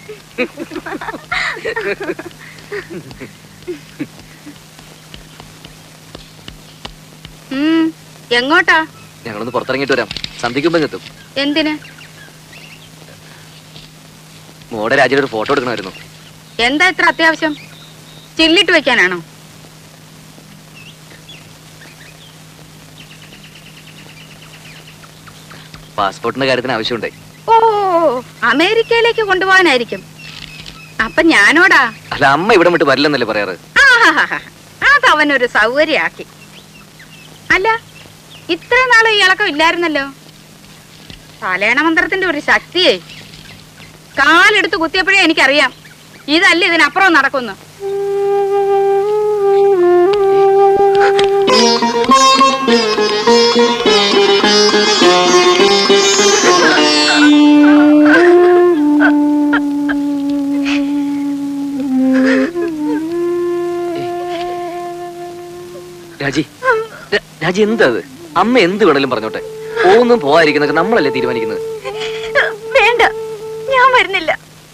ഉം, എങ്ങോട്ടാ ഞങ്ങളൊന്ന് പുറത്തിറങ്ങിയിട്ട് വരാം സന്ധിക്കുമ്പോ എത്തും എന്തിന് മോടെ രാജ്യയുടെ ഒരു ഫോട്ടോ എടുക്കണമായിരുന്നു എന്താ ഇത്ര അത്യാവശ്യം ചില്ലിട്ട് വെക്കാനാണോ പാസ്പോർട്ടിന്റെ കാര്യത്തിന് ആവശ്യമുണ്ടേ ഓ അമേരിക്കയിലേക്ക് കൊണ്ടുപോകാനായിരിക്കും അപ്പൊ ഞാനോടാ അല്ല അമ്മ ഇവിടെ വിട്ട് വരില്ലെന്നല്ലേ പറയാറ് ആഹാഹാഹാ. അതവനൊരു സൗകര്യാക്കി അല്ല ഇത്ര നാളെ ഈ ഇളക്കം ഇല്ലായിരുന്നല്ലോ തലേണ മന്ത്രത്തിന്റെ ഒരു ശക്തിയെ കാലെടുത്ത് കുത്തിയപ്പോഴേ എനിക്കറിയാം ഇതല്ല ഇതിനപ്പുറം നടക്കുന്നു രാജി ര- രാജി എന്താ അത് അമ്മ എന്ത് വേണേലും പറഞ്ഞോട്ടെ പോകുന്നതും പോവാതിരിക്കുന്നതൊക്കെ നമ്മളല്ലേ തീരുമാനിക്കുന്നത് വേണ്ട ഞാൻ വരുന്നില്ല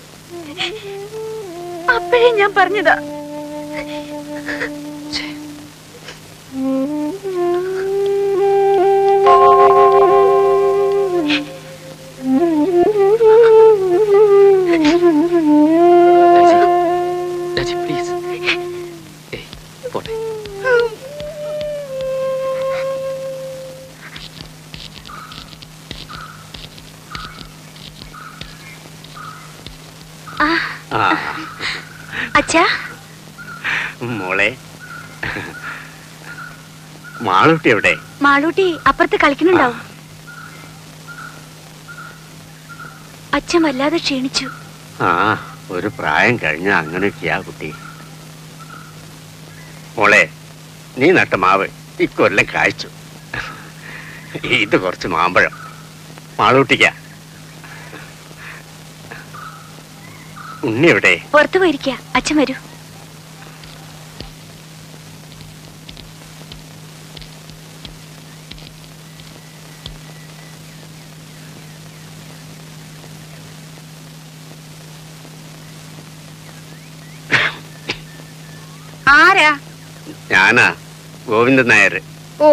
അപ്പോഴേ ഞാൻ പറഞ്ഞതാ രാജി പ്ലീസ് ഏയ് പോട്ടെ ആ അച്ഛാ മോളെ മാളൂട്ടി എവിടെ മാളൂട്ടി അപ്പുറത്ത് കളിക്കുന്നുണ്ടാവും അച്ഛൻ വല്ലാതെ ക്ഷീണിച്ചു ആ ഒരു പ്രായം കഴിഞ്ഞ അങ്ങനെയൊക്കെയാ കുട്ടി മോളെ നീ നട്ട മാവ് ഇക്കൊല്ലം കായ്ച്ചു ഇത് കുറച്ച് മാമ്പഴം മാളൂട്ടിക്ക ഉണ്ണി എവിടെ പുറത്തു പോയിരിക്കുക അച്ഛൻ വരൂ ആരാ ഞാനാ ഗോവിന്ദൻ നായർ ഓ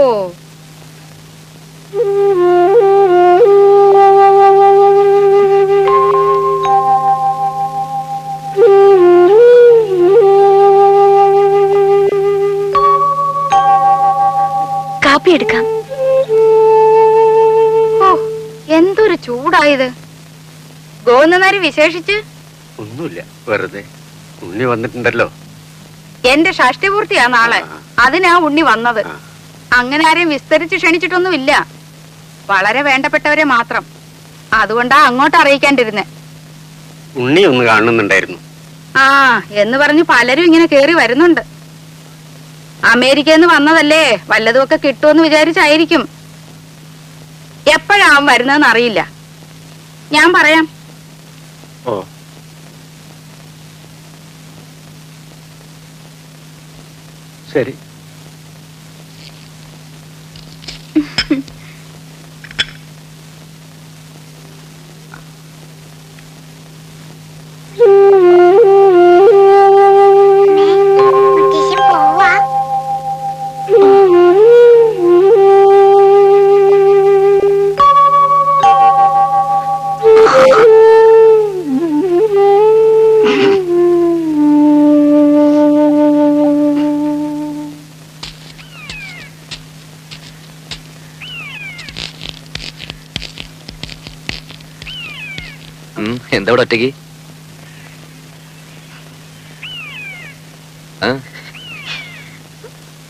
കാപ്പി എടുക്കാം ഓ എന്തൊരു ചൂടായത് ഗോന്നനാരി വിശേഷിച്ച് ഒന്നുമില്ല വെറുതെ ഉണ്ണി വന്നിട്ടുണ്ടല്ലോ എന്റെ ഷഷ്ടിപൂർത്തിയാ നാളെ അതിനാ ഉണ്ണി വന്നത് ആ. അങ്ങനെ ആരെയും വിസ്തരിച്ച് ക്ഷണിച്ചിട്ടൊന്നുമില്ല വളരെ വേണ്ടപ്പെട്ടവരെ മാത്രം അതുകൊണ്ടാ അങ്ങോട്ട് അറിയിക്കാണ്ടിരുന്നെ ഉണ്ണി ഒന്ന് കാണുന്നുണ്ടായിരുന്നു ആ എന്ന് പറഞ്ഞ് പലരും ഇങ്ങനെ കേറി വരുന്നുണ്ട് അമേരിക്കയിൽ നിന്ന് വന്നതല്ലേ വല്ലതുമൊക്കെ കിട്ടുമെന്ന് വിചാരിച്ചായിരിക്കും എപ്പോഴാ അവൻ വരുന്നതെന്ന് അറിയില്ല ഞാൻ പറയാം ഓ ശരി ഉം, എന്താ ഇവിടെ ഒറ്റയ്ക്ക് ആ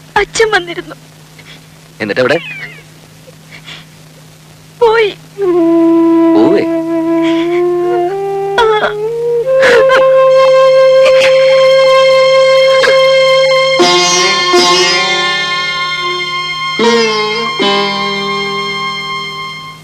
അച്ഛൻ വന്നിരുന്നു എന്നിട്ട് എവിടെ പോയി